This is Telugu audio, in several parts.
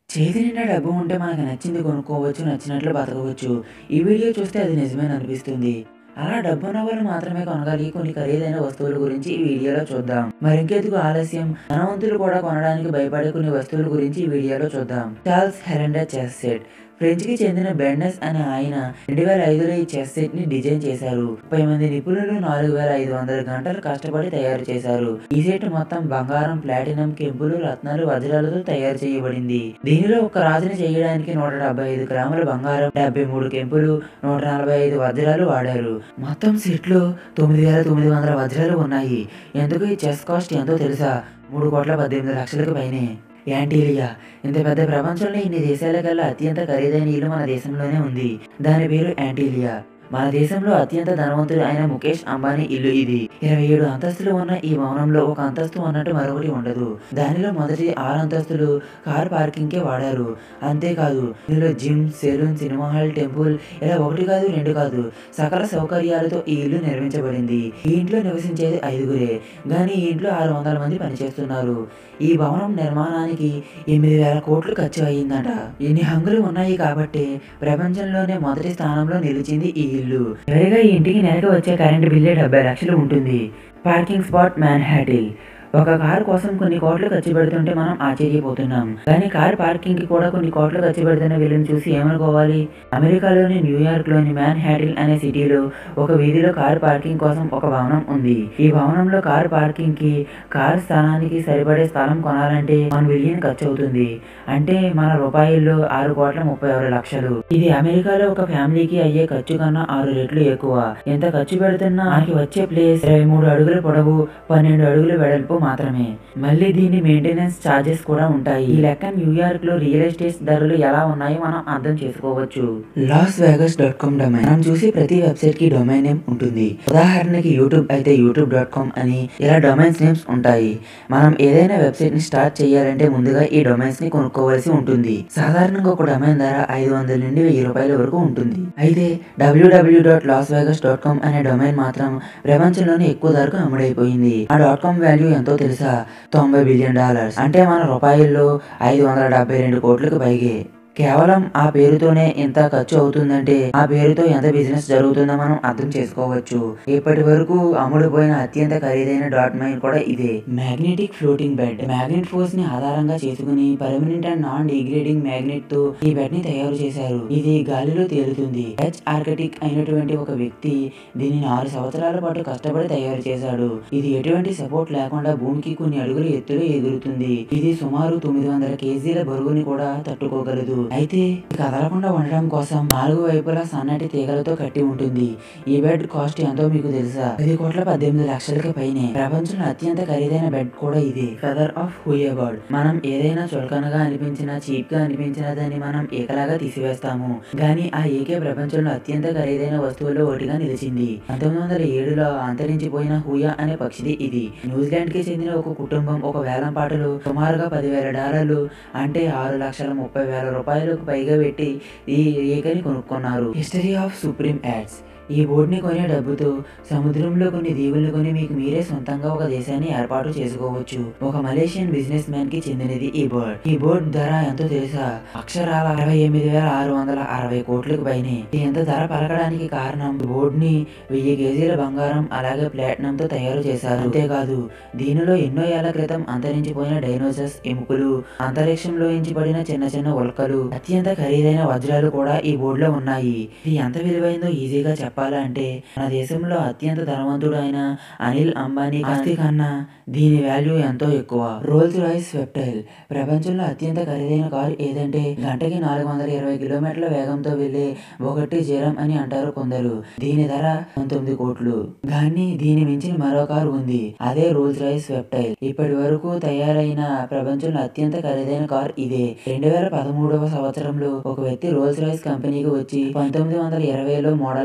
చేతి నిండా డబ్బు ఉంటే మనకు నచ్చింది కొనుక్కోవచ్చు నచ్చినట్లు బతకవచ్చు ఈ వీడియో చూస్తే అది నిజమేననిపిస్తుంది అనిపిస్తుంది అలా డబ్బున్న వాళ్ళు మాత్రమే కొనగాలి కొన్ని ఖరీదైన వస్తువుల గురించి ఈ వీడియోలో చూద్దాం మరింకెందుకు ఆలస్యం ధనవంతులు కూడా కొనడానికి భయపడే కొన్ని వస్తువుల గురించి ఈ వీడియోలో చూద్దాం Charles Herend chess set French కి చెందిన బెండస్ అనే ఆయన రెండు వేల ఐదులో ఈ చెస్ సెట్ ని డిజైన్ చేశారు ముప్పై మంది నిపుణులు నాలుగు వేల ఐదు వందల గంటలు కష్టపడి తయారు చేశారు ఈ సెట్ మొత్తం బంగారం ప్లాటినం కెంపులు రత్నాలు వజ్రాలతో తయారు చేయబడింది దీనిలో ఒక రాజుని చేయడానికి నూట డెబ్బై ఐదు గ్రాముల బంగారం డెబ్బై మూడు కెంపులు నూట నలభై ఐదు వజ్రాలు వాడారు మొత్తం సెట్ లో తొమ్మిది వేల తొమ్మిది వందల వజ్రాలు ఉన్నాయి ఎందుకు ఈ చెస్ కాస్ట్ ఎంతో తెలుసా మూడు కోట్ల పద్దెనిమిది లక్షలకు పైనే యాంటీలియా ఇంత పెద్ద ప్రపంచంలో ఇన్ని దేశాల కల్లా అత్యంత ఖరీదైన ఇల్లు మన దేశంలోనే ఉంది దాని పేరు యాంటీలియా మన దేశంలో అత్యంత ధనవంతుడు అయిన ముఖేష్ అంబానీ ఇల్లు ఇది ఇరవై ఏడు అంతస్తులు ఉన్న ఈ భవనంలో ఒక అంతస్తు అన్నట్టు మరొకటి ఉండదు దానిలో మొదటి ఆరు అంతస్తులు కార్ పార్కింగ్ కే వాడారు అంతేకాదు ఇందులో gym salon cinema hall temple ఇలా ఒకటి కాదు రెండు కాదు సకల సౌకర్యాలతో ఈ ఇల్లు నిర్మించబడింది ఈ ఇంట్లో నివసించేది ఐదుగురే గాని ఈ ఇంట్లో ఆరు వందల మంది పనిచేస్తున్నారు ఈ భవనం నిర్మాణానికి ఎనిమిది వేల కోట్లు ఖర్చు అయ్యిందట ఇన్ని హంగులు ఉన్నాయి కాబట్టి ప్రపంచంలోనే మొదటి స్థానంలో నిలిచింది ఈ ఇల్లు చివరిగా ఈ ఇంటికి నెలకు వచ్చే కరెంటు బిల్లే డెబ్బై లక్షలు ఉంటుంది పార్కింగ్ స్పాట్ మ్యాన్హాటిల్ ఒక కారు కోసం కొన్ని కోట్లు ఖర్చు పెడుతుంటే మనం ఆశ్చర్యపోతున్నాం కానీ కార్ పార్కింగ్ కి కూడా కొన్ని కోట్లు ఖర్చు పెడుతున్న వీళ్ళని చూసి ఏమనుకోవాలి అమెరికాలోని న్యూయార్క్ లోని మ్యాన్ హ్యాటిల్ అనే సిటీలో ఒక వీధిలో కార్ పార్కింగ్ కోసం ఒక భవనం ఉంది ఈ భవనంలో కార్ పార్కింగ్ కి కార్ స్థానానికి సరిపడే స్థలం కొనాలంటే వన్ బిలియన్ ఖర్చు అవుతుంది అంటే మన రూపాయల్లో ఆరు కోట్ల ముప్పై ఆరు లక్షలు ఇది అమెరికాలో ఒక ఫ్యామిలీకి అయ్యే ఖర్చు కన్నా ఆరు రెట్లు ఎక్కువ ఎంత ఖర్చు పెడుతున్నా మనకి వచ్చే ప్లేస్ ఇరవై మూడు అడుగుల పొడవు పన్నెండు అడుగుల వెడల్పు మాత్రమే మళ్ళీ దీని మెయింటెనెన్స్ ఛార్జెస్ కూడా ఉంటాయి ఈ లెక్క న్యూయార్క్ లో రియల్ ఎస్టేట్ ధరలు ఎలా ఉన్నాయో మనం అర్థం చేసుకోవచ్చు Las Vegas dot com domain మనం చూసి ప్రతి వెబ్సైట్ కి డొమైన్ నేమ్ ఉంటుంది ఉదాహరణకి యూట్యూబ్ అయితే యూట్యూబ్ డాట్ కామ్ అని ఇలా డొమైన్స్ నేమ్స్ ఉంటాయి మనం ఏదైనా వెబ్సైట్ ని స్టార్ట్ చేయాలంటే ముందుగా ఈ డొమైన్స్ ని కొనుక్కోవాల్సి ఉంటుంది సాధారణంగా ఒక డొమైన్ ధర ఐదు వందల నుండి వెయ్యి రూపాయల వరకు ఉంటుంది అయితే W W dot Las Vegas dot com అనే డొమైన్ మాత్రం ప్రపంచంలోనే ఎక్కువ ధరకు అమ్ముడైపోయింది ఆ డాట్ కామ్ వాల్యూ ఎంతో తెలుసా తొంభై బిలియన్ డాలర్స్ అంటే మన రూపాయల్లో ఐదు వందల డెబ్బై రెండు కోట్లకు పైగే కేవలం ఆ పేరుతోనే ఇంత ఖర్చు అవుతుందంటే ఆ పేరుతో ఎంత బిజినెస్ జరుగుతుందో మనం అర్థం చేసుకోవచ్చు ఇప్పటి వరకు అమ్ముడుపోయిన అత్యంత ఖరీదైన డాట్ మైన్ కూడా ఇదే magnetic floating bed magnet force ని ఆధారంగా చేసుకుని permanent and non degrading magnet తో ఈ బెడ్ ని తయారు చేశారు ఇది గాలిలో తేలుతుంది హెచ్ ఆర్కిటిక్ అయినటువంటి ఒక వ్యక్తి దీనిని ఆరు సంవత్సరాల పాటు కష్టపడి తయారు చేశాడు ఇది ఎటువంటి సపోర్ట్ లేకుండా భూమికి కొన్ని అడుగులు ఎత్తులో ఎగురుతుంది ఇది సుమారు తొమ్మిది వందల కేజీల బరువుని కూడా తట్టుకోగలదు అయితే కదలకుండా ఉండడం కోసం నాలుగు వైపులా సన్నటి తీగలతో కట్టి ఉంటుంది ఈ బెడ్ కాస్ట్ ఎంతో మీకు తెలుసా పది కోట్ల పద్దెనిమిది లక్షలకి పైనే ప్రపంచంలో అత్యంత ఖరీదైన బెడ్ కూడా ఇది ఫెదర్ ఆఫ్ హూయే బర్డ్ మనం ఏదైనా చులకనగా అనిపించినా చీప్ గా అనిపించినా దాన్ని మనం ఏకలాగా తీసివేస్తాము గాని ఆ ఏకే ప్రపంచంలో అత్యంత ఖరీదైన వస్తువుల్లో ఒకటిగా నిలిచింది పంతొమ్మిది వందల ఏడులో అంతరించిపోయిన హూయా అనే పక్షిది ఇది న్యూజిలాండ్ కి చెందిన ఒక కుటుంబం ఒక వేలం పాటలు సుమారుగా పదివేల డాలర్లు అంటే ఆరు లక్షల ముప్పై వేల రూపాయలకు పైగా పెట్టి ఈ ఏకని కొనుక్కున్నారు హిస్టరీ ఆఫ్ సుప్రీం యాడ్స్ ఈ బోర్డుని కొనే డబ్బుతో సముద్రంలో కొన్ని దీవులను కొని మీకు మీరే సొంతంగా ఒక దేశాన్ని ఏర్పాటు చేసుకోవచ్చు ఒక మలేషియన్ బిజినెస్ మ్యాన్ కి చెందినది ఈ బోర్డ్ ఈ బోర్డ్ ధర ఎంతో తెలుసా అక్షరాల అరవై ఎనిమిది వేల ఆరు వందల అరవై కోట్లకు పైనే ఇది ఎంత ధర పలకడానికి కారణం బోర్డ్ ని వెయ్యి కేజీల బంగారం అలాగే ప్లాటినం తో తయారు చేశారు అంతేకాదు దీనిలో ఎన్నో ఏళ్ల క్రితం అంతరించిపోయిన డైనోసర్స్ ఎముకలు అంతరిక్షంలో ఎంచిపడిన చిన్న చిన్న ఉల్కలు అత్యంత ఖరీదైన వజ్రాలు కూడా ఈ బోర్డులో ఉన్నాయి ఇది ఎంత విలువైందో ఈజీగా చెప్పాలంటే మన దేశంలో అత్యంత ధనవంతుడు అయిన అనిల్ అంబానీ ఆస్తి కన్నా దీని వాల్యూ ఎంతో ఎక్కువ రోల్స్ రాయిస్ వెప్టైల్ ప్రపంచంలో అత్యంత ఖరీదైన కారు ఏదంటే గంటకి నాలుగు వందల ఇరవై కిలోమీటర్ల వేగంతో వెళ్లే ఒకటి జీరం అని అంటారు కొందరు దీని ధర పంతొమ్మిది కోట్లు కానీ దీని మించిన మరో కారు ఉంది అదే రోల్స్ రాయిస్ వెప్టైల్ ఇప్పటి వరకు తయారైన ప్రపంచంలో అత్యంత ఖరీదైన కార్ ఇదే రెండు వేల పదమూడవ సంవత్సరంలో ఒక వ్యక్తి రోల్స్ రాయిస్ కంపెనీకి వచ్చి పంతొమ్మిది వందల ఇరవైలో మోడల్ కార్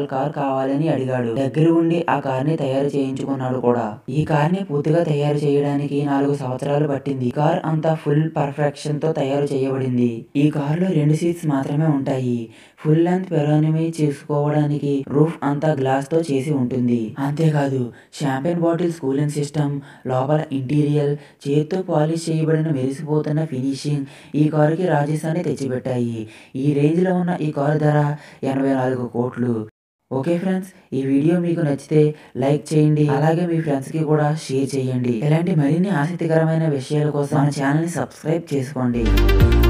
కావాలని అడిగాడు దగ్గర ఉండి ఆ కార్ని తయారు చేయించుకున్నాడు కూడా ఈ కార్ని పూర్తిగా తయారు చేయడానికి నాలుగు సంవత్సరాలు పట్టింది ఈ కార్ అంతా ఫుల్ పర్ఫెక్షన్ తో తయారు చేయబడింది ఈ కారులో రెండు సీట్స్ మాత్రమే ఉంటాయి ఫుల్ లెంత్ పెరానిమీ చేసుకోవడానికి రూఫ్ అంతా గ్లాస్ తో చేసి ఉంటుంది అంతేకాదు షాంపెన్ బాటిల్స్ కూలింగ్ సిస్టమ్ లోపల ఇంటీరియల్ చేతితో పాలిష్ చేయబడిన మెరిసిపోతున్న ఫినిషింగ్ ఈ కారుకి రాజస్థాన్ని తెచ్చిపెట్టాయి ఈ రేంజ్ లో ఉన్న ఈ కారు ధర ఎనభై నాలుగు కోట్లు ఓకే ఫ్రెండ్స్ ఈ వీడియో మీకు నచ్చితే లైక్ చేయండి అలాగే మీ ఫ్రెండ్స్ కి కూడా షేర్ చేయండి ఇలాంటి మరిన్ని ఆసక్తికరమైన విషయాల కోసం మన ఛానల్ ని సబ్స్క్రైబ్ చేసుకోండి